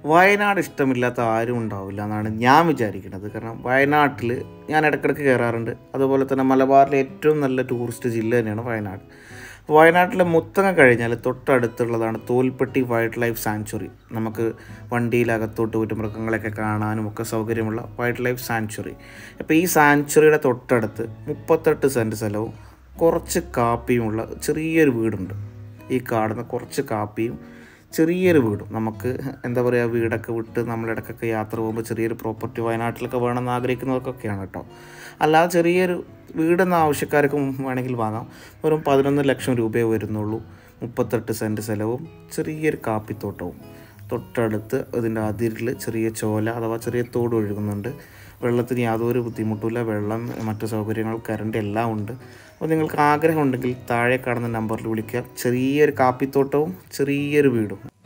വയനാട് ഇഷ്ടമില്ലാത്ത ആരും ഉണ്ടാവില്ല എന്നാണ് ഞാൻ വിചാരിക്കുന്നത് കാരണം വയനാട്ടിൽ ഞാൻ ഇടയ്ക്കിടയ്ക്ക് കയറാറുണ്ട് അതുപോലെ തന്നെ മലബാറിലെ ഏറ്റവും നല്ല ടൂറിസ്റ്റ് ജില്ല തന്നെയാണ് വയനാട് വയനാട്ടിലെ മുത്തങ്ങ കഴിഞ്ഞാൽ തൊട്ടടുത്തുള്ളതാണ് തോൽപ്പെട്ടി വൈൽഡ് ലൈഫ് സാങ്ച്വറി നമുക്ക് വണ്ടിയിലകത്തോട്ട് പോയിട്ട് മൃഗങ്ങളെയൊക്കെ കാണാനും ഒക്കെ സൗകര്യമുള്ള വൈൽഡ് ലൈഫ് സാങ്ച്വറി അപ്പോൾ ഈ സാങ്ച്വറിയുടെ തൊട്ടടുത്ത് മുപ്പത്തെട്ട് സെൻറ്റ് സ്ഥലവും കുറച്ച് കാപ്പിയുമുള്ള ചെറിയൊരു വീടുണ്ട് ഈ കാണുന്ന കുറച്ച് കാപ്പിയും ചെറിയൊരു വീടും നമുക്ക് എന്താ പറയുക വീടൊക്കെ വിട്ട് നമ്മളിടക്കൊക്കെ യാത്ര പോകുമ്പോൾ ചെറിയൊരു പ്രോപ്പർട്ടി വയനാട്ടിലൊക്കെ വേണമെന്ന് ആഗ്രഹിക്കുന്നവർക്കൊക്കെയാണ് കേട്ടോ അല്ലാതെ ചെറിയൊരു വീടെന്ന ആവശ്യക്കാർക്കും വേണമെങ്കിൽ വാങ്ങാം വെറും പതിനൊന്ന് ലക്ഷം രൂപയെ വരുന്നുള്ളൂ മുപ്പത്തെട്ട് സെൻറ്റ് സ്ഥലവും ചെറിയൊരു കാപ്പിത്തോട്ടവും തൊട്ടടുത്ത് ഇതിൻ്റെ അതിരിൽ ചെറിയ ചോല അഥവാ ചെറിയ തോട് ഒഴുകുന്നുണ്ട് വെള്ളത്തിന് യാതൊരു ബുദ്ധിമുട്ടുമില്ല വെള്ളം മറ്റു സൗകര്യങ്ങൾ കറണ്ട് എല്ലാം ഉണ്ട് അപ്പോൾ നിങ്ങൾക്ക് ആഗ്രഹമുണ്ടെങ്കിൽ താഴെ കാണുന്ന നമ്പറിൽ വിളിക്കുക ചെറിയൊരു കാപ്പിത്തോട്ടവും ചെറിയൊരു വീടും